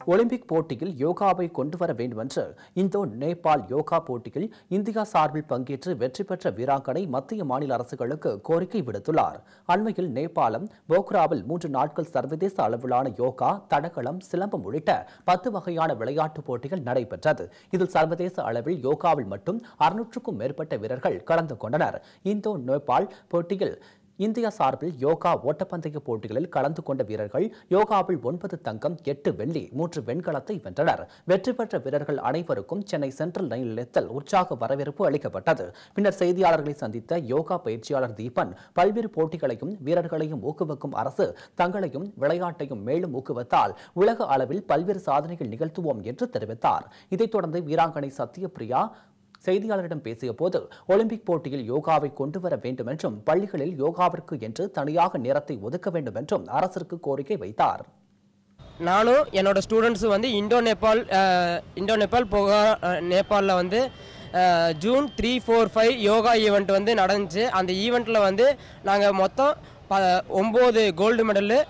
Olympic போட்டியில் யோகாவை கொண்டு வர வேண்டும் என்று இந்தோ நேபாள் யோகா போட்டியில் இந்தியா சார்பில் பங்கேற்று வெற்றி பெற்ற வீராங்கனை மத்திய மாநில அரசுகளுக்கு கோரிக்கை விடுத்துள்ளார் அண்மையில் நேபாளம் போக்ராவில் மூன்று நாட்கள் சர்வதேச அளவிலான யோகா தடகளம் சிலம்பம் உள்ளிட்ட பத்து வகையான விளையாட்டுப் போட்டிகள் நடைபெற்றது இதில் சர்வதேச அளவில் யோகாவில் மட்டும் அறுநூற்றுக்கும் மேற்பட்ட வீரர்கள் கலந்து கொண்டனர் இந்தோ நேபாள் போட்டியில் இந்தியா சார்பில் யோகா ஓட்டப்பந்தய போட்டிகளில் கலந்து கொண்ட வீரர்கள் யோகாவில் ஒன்பது தங்கம் எட்டு வெள்ளி மூன்று வெண்கலத்தை வென்றனர் வெற்றி பெற்ற வீரர்கள் அனைவருக்கும் சென்னை சென்ட்ரல் ரயில் நிலையத்தில் உற்சாக வரவேற்பு அளிக்கப்பட்டது பின்னர் செய்தியாளர்களை சந்தித்த யோகா பயிற்சியாளர் தீபன் பல்வேறு போட்டிகளையும் வீரர்களையும் ஊக்குவிக்கும் அரசு தங்களையும் விளையாட்டையும் மேலும் ஊக்குவித்தால் உலக அளவில் பல்வேறு சாதனைகள் நிகழ்த்துவோம் என்று தெரிவித்தார் இதைத் தொடர்ந்து வீராங்கனை சத்யபிரியா செய்தியாளரிடம் பேசிய போது ஒலிம்பிக் போட்டியில் யோகாவை கொண்டு வர வேண்டும் என்றும் பள்ளிகளில் யோகாவிற்கு என்று தனியாக நேரத்தை ஒதுக்க வேண்டும் என்றும் அரசிற்கு கோரிக்கை வைத்தார் நானும் என்னோட ஸ்டூடெண்ட்ஸும் வந்து இண்டோ நேபாள் அஹ், இண்டோ நேபாள் போக நேபாளில் வந்து அஹ், June three four five yoga event வந்து நடந்துச்சு அந்த ஈவெண்ட்டில் வந்து நாங்கள் மொத்தம் ப ஒம்பது கோல்டு மெடலு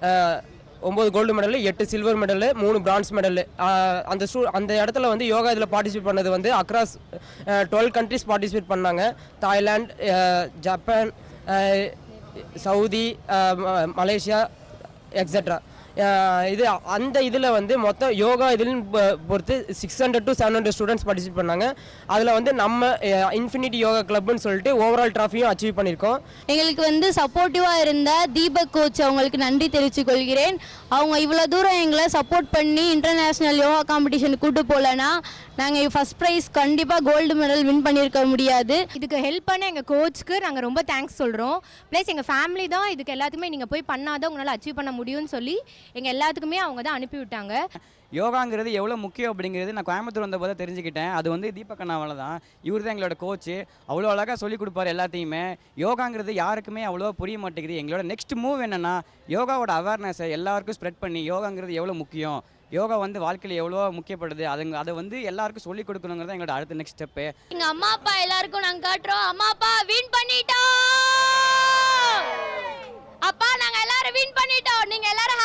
ஒம்பது கோல்டு மெடலு எட்டு சில்வர் மெடலு மூணு பிரான்ஸ் மெடலு அந்த ஸ்டூ அந்த இடத்துல வந்து யோகா இதில் பார்ட்டிசிபேட் பண்ணது வந்து அக்ராஸ் டுவெல் கண்ட்ரிஸ் பார்ட்டிசிபேட் பண்ணாங்க தாய்லாந்து அஹ், ஜப்பான் அஹ், சவுதி அஹ், ம- மலேசியா எக்ஸட்ரா இது அந்த இதில் வந்து மொத்தம் யோகா இதில் பொறுத்து six hundred to seven hundred students participate பண்ணாங்க அதில் வந்து நம்ம இன்ஃபினிட்டி யோகா கிளப்னு சொல்லிட்டு ஓவரால் ட்ராஃபியும் அச்சீவ் பண்ணியிருக்கோம் எங்களுக்கு வந்து சப்போர்ட்டிவாக இருந்த தீபக் கோச் அவங்களுக்கு நன்றி தெரிவித்துக் கொள்கிறேன் அவங்க இவ்வளோ தூரம் எங்களை சப்போர்ட் பண்ணி இன்டர்நேஷ்னல் யோகா காம்படிஷனுக்கு கூட்டு போகலன்னா நாங்கள் ஃபஸ்ட் ப்ரைஸ் கண்டிப்பாக கோல்டு மெடல் வின் பண்ணியிருக்க முடியாது இதுக்கு ஹெல்ப் பண்ண எங்கள் கோச்சுக்கு நாங்கள் ரொம்ப தேங்க்ஸ் சொல்கிறோம் ப்ளஸ் எங்கள் ஃபேமிலி தான் இதுக்கு எல்லாத்துக்குமே நீங்கள் போய் பண்ணாதான் உங்களால் அச்சீவ் பண்ண முடியும்னு சொல்லி எங்கள் எல்லாத்துக்குமே அவங்க தான் அனுப்பி விட்டாங்க யோகாங்கிறது எவ்வளோ முக்கியம் அப்படிங்கிறது நான் கோயம்புத்தூர் வந்த போது தெரிஞ்சுக்கிட்டேன் அது வந்து தீபக் அண்ணாவால் தான் இவர் தான் எங்களோட கோச்சு அவ்வளோ அழகாக சொல்லிக் கொடுப்பாரு எல்லாத்தையுமே யோகாங்கிறது யாருக்குமே அவ்வளோ புரிய மாட்டேங்குது எங்களோட நெக்ஸ்ட் மூவ் என்னென்னா யோகாவோட அவேர்னஸை எல்லாருக்கும் ஸ்ப்ரெட் பண்ணி யோகாங்கிறது எவ்வளோ முக்கியம் யோகா வந்து வாழ்க்கையில் எவ்வளோ முக்கியப்படுது அதுங்க அதை வந்து எல்லாருக்கும் சொல்லிக் கொடுக்கணுங்கிறது எங்களோட அடுத்த நெக்ஸ்ட் ஸ்டெப்பு எங்கள் அம்மா அப்பா எல்லாருக்கும் நாங்கள் காட்டுறோம் அம்மா அப்பா வின் பண்ணிட்டோம் அப்பா நாங்கள் எல்லாரும் வின் பண்ணிட்டோம் நீங்கள் எல்லாரும்